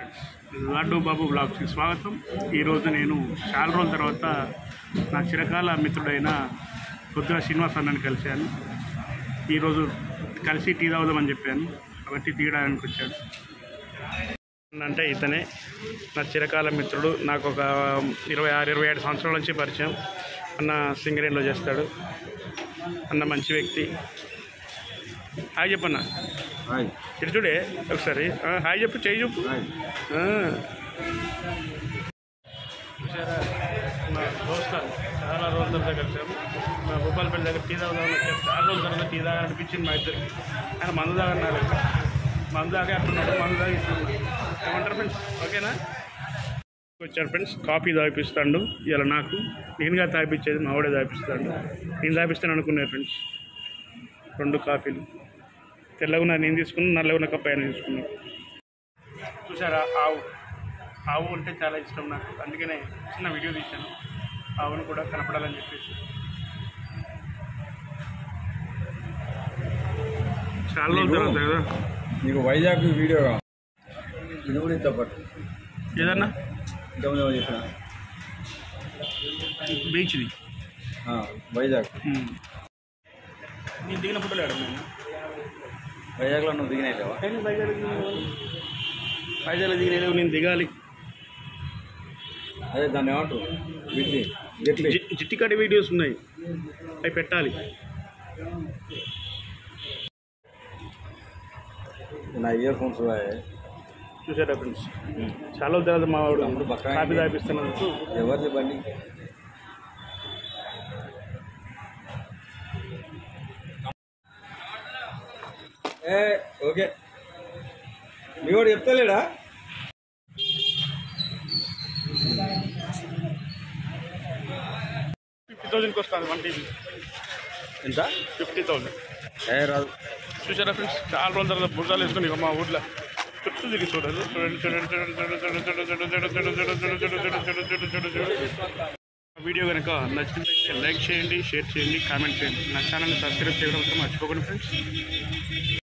లడ్డు బాబు బ్లాగ్స్కి స్వాగతం ఈరోజు నేను చాలా రోజుల తర్వాత నా చిరకాల మిత్రుడైన కొద్దిగా శ్రీనివాస్ అన్నని కలిశాను ఈరోజు కలిసి టీ తాగుదామని చెప్పాను కాబట్టి తీయడానికి వచ్చాడు అంటే ఇతనే నా చిరకాల మిత్రుడు నాకు ఒక ఇరవై ఆరు ఇరవై ఏడు సంవత్సరాల నుంచి పరిచయం అన్న సింగరేణిలో చేస్తాడు అన్న మంచి వ్యక్తి హాయ్ చెప్పన్న హాయ్ ఇటు చూడే ఒకసారి ఆ, హాయ్ చెప్పు చేయి చెప్పు హాయ్ ఆ. చూసారా మా దోస్తాను చాలా రోజుల తర్వాత కలిసాము మా భూపాలపల్లి దగ్గర టీ తాగుదామని వచ్చాము చాలా రోజుల తర్వాత టీ తాగా అనిపించింది మా ఇద్దరికి ఆయన మందు తాగన్నారు మందు తాగే అంటున్నాడు మందు తాగిస్తున్నాడు ఏమంటారు ఫ్రెండ్స్ ఓకేనా వచ్చాడు ఫ్రెండ్స్ కాఫీ తాగిపిస్తాడు ఇలా నాకు నేనుగా తాగిపించేది మా వాడే తాగిపిస్తాడు నేను తాగిపిస్తాను అనుకున్నాను ఫ్రెండ్స్ రెండు కాఫీలు తెల్లగా ఉన్న నేను తీసుకున్నాను నల్లగా ఉన్న కప్పు ఆయన తీసుకున్నాను చూసారా ఆవు ఆవు అంటే చాలా ఇష్టం నాకు అందుకనే చిన్న వీడియో తీశాను ఆవును కూడా కనపడాలని చెప్పేసి చాలా రోజుల తర్వాత కదా నీకు వైజాగ్ వీడియో కావాలి. ఇది కూడా ఇంత పట్టు ఏదన్నా ఇంతకుముందు ఏమో చెప్పిన బీచ్ది ఆ, వైజాగ్ నేను దిగిన ఫోటోలు ఆడ నేను వైజాగ్లో నువ్వు దిగినాయిలేవా నేను వైజాగ్ వైజాగ్లో దిగిన నేను దిగాలి అదే దాన్ని ఏమంటారు వీటి గెట్లి జి- జిట్టికాటి వీడియోస్ ఉన్నాయి అవి పెట్టాలి నా ఇయర్ ఫోన్స్ చూసారా ఫ్రెండ్స్ చాలా రోజుల తర్వాత మా వాడు తమ్ముడు పక్కన కాపీ తాగిపిస్తున్నందుకు ఎవరిది బండి ఏ ఓకే మీ వాడు చెప్తలేడా ఫిఫ్టీ థౌసండ్కి వస్తుంది వన్ టీవీ ఎంత ఫిఫ్టీ థౌసండ్ ఏ రాదు చూసారా ఫ్రెండ్స్ చాలా రోజుల తర్వాత భుజాలు వేసుకుని ఇక మా ఊర్లో చుట్టూ తిరిగి చూడండి చూడండి చూడండి చూడండి చూడండి చూడండి చూడండి చూడండి చూడండి చూడండి చూడండి చూడండి చూడండి చూడండి చూడండి వీడియో కనుక నచ్చినట్లయితే లైక్ చేయండి షేర్ చేయండి కామెంట్ చేయండి నా ఛానల్ని సబ్స్క్రైబ్ చేయడం మాత్రం మర్చిపోకండి ఫ్రెండ్స్